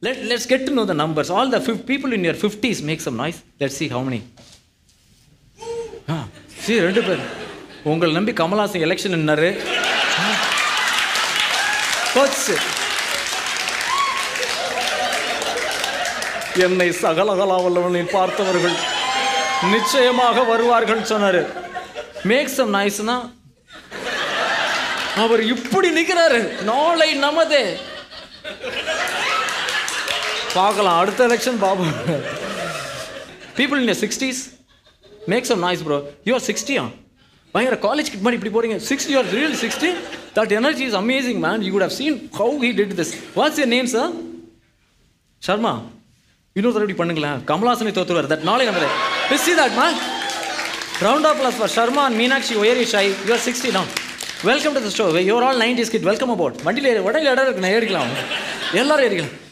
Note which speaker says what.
Speaker 1: Let, let's get to know the numbers. All the fif- people in your 50s make some noise. Let's see how many. ஆ சரி ரெண்டு பேர் உங்களை நம்பி Kamal Haasan election நின்னாரு போச்சு என்னை சகலகலா வல்லவனை பார்த்தவர்கள் நிச்சயமாக வருவார்கள் சொன்னாரு மேக் சம் நாய்ஸ்னா அவர் இப்படி நிற்கிறாரு நாளை நமதே பார்க்கலாம் அடுத்த எலெக்ஷன் பார்ப்போம் people in sixties make some noise bro you are சிக்ஸ்டியா பயங்கர காலேஜ் கிட் மாதிரி இப்படி போறீங்க sixty you are real sixty that energy is amazing man you good how seen how he did this what's your name sir Sharma இன்னொரு தடவை இப்படி பண்ணுங்களேன் கமலாசனை தோத்துருவார் தட் நாளை நம்ம சி that man round applause for Sharma and Meenakshi where is I you are sixty now welcome to the store your all ninety kid welcome about வண்டியில் ஏறி வடையில் இடம் இருக்கு நான் ஏறிக்கலாம் எல்லாரும் ஏறிக்கலாம்